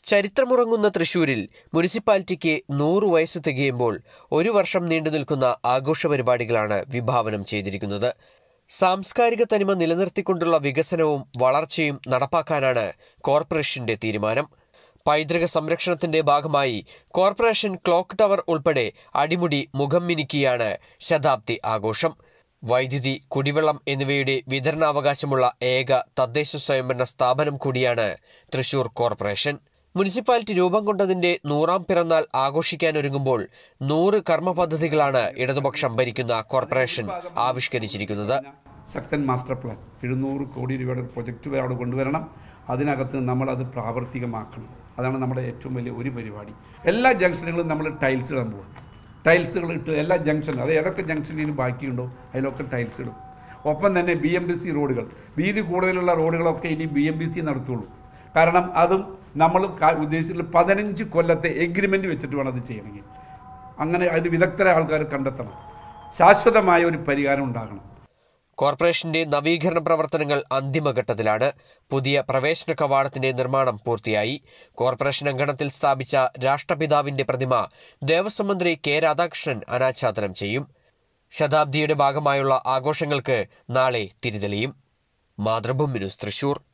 ചരിത്രമുറങ്ങുന്ന തൃശൂരിൽ മുനിസിപ്പാലിറ്റിക്ക് നൂറു വയസ്സ് തികയുമ്പോൾ ഒരു വർഷം നീണ്ടു നിൽക്കുന്ന ആഘോഷ പരിപാടികളാണ് വിഭാവനം ചെയ്തിരിക്കുന്നത് സാംസ്കാരിക തനിമ നിലനിർത്തിക്കൊണ്ടുള്ള വികസനവും വളർച്ചയും നടപ്പാക്കാനാണ് കോർപ്പറേഷന്റെ തീരുമാനം പൈതൃക സംരക്ഷണത്തിന്റെ ഭാഗമായി കോർപ്പറേഷൻ ക്ലോക്ക് ടവർ ഉൾപ്പെടെ അടിമുടി മുഖം മിനുക്കിയാണ് ശതാബ്ദി ആഘോഷം വൈദ്യുതി കുടിവെള്ളം എന്നിവയുടെ വിതരണാവകാശമുള്ള ഏക തദ്ദേശ സ്വയംഭരണ സ്ഥാപനം കൂടിയാണ് തൃശൂർ കോർപ്പറേഷൻ മുനിസിപ്പാലിറ്റി രൂപം കൊണ്ടതിന്റെ നൂറാം പിറന്നാൾ ആഘോഷിക്കാനൊരുങ്ങുമ്പോൾ നൂറ് കർമ്മ പദ്ധതികളാണ് ഇടതുപക്ഷം ഭരിക്കുന്ന കോർപ്പറേഷൻ ആവിഷ്കരിച്ചിരിക്കുന്നത് ശക്തൻ മാസ്റ്റർ പ്ലാൻ എഴുന്നൂറ് കോടി രൂപയുടെ ഒരു പ്രൊജക്റ്റ് അവിടെ കൊണ്ടുവരണം അതിനകത്ത് നമ്മളത് പ്രാവർത്തികമാക്കണം അതാണ് നമ്മുടെ ഏറ്റവും വലിയ ഒരു പരിപാടി എല്ലാ ജംഗ്ഷനുകളും നമ്മൾ ടൈൽസ് ഇടാൻ പോകും ടൈൽസുകൾ ഇട്ട് എല്ലാ ജംഗ്ഷനും അത് ഏതൊക്കെ ജംഗ്ഷനിൽ ബാക്കിയുണ്ടോ അതിലൊക്കെ ടൈൽസ് ഇടും ഒപ്പം തന്നെ ബി എം ബി സി റോഡുകൾ വീതി കൂടുതലുള്ള റോഡുകളൊക്കെ ഇനി ബി എം ബി സി നടത്തുള്ളൂ കാരണം അതും നമ്മൾ കാ- ഉദ്ദേശിച്ചിട്ടുള്ള പതിനഞ്ച് കൊല്ലത്തെ എഗ്രിമെൻ്റ് വെച്ചിട്ട് വേണം അത് ചെയ്യണമെങ്കിൽ അങ്ങനെ അതിന് വിദഗ്ധരായ ആൾക്കാർ കണ്ടെത്തണം ശാശ്വതമായ ഒരു പരിഹാരം ഉണ്ടാകണം കോർപ്പറേഷന്റെ നവീകരണ പ്രവർത്തനങ്ങൾ അന്തിമഘട്ടത്തിലാണ് പുതിയ പ്രവേശന കവാടത്തിന്റെ നിർമ്മാണം പൂർത്തിയായി കോർപ്പറേഷൻ അങ്കണത്തിൽ സ്ഥാപിച്ച രാഷ്ട്രപിതാവിന്റെ പ്രതിമ ദേവസ്വം മന്ത്രി കെ രാധാകൃഷ്ണൻ അനാച്ഛാദനം ചെയ്യും ശതാബ്ദിയുടെ ഭാഗമായുള്ള ആഘോഷങ്ങൾക്ക് നാളെ തിരിതെളിയും മാതൃഭൂമി ന്യൂസ് തൃശൂർ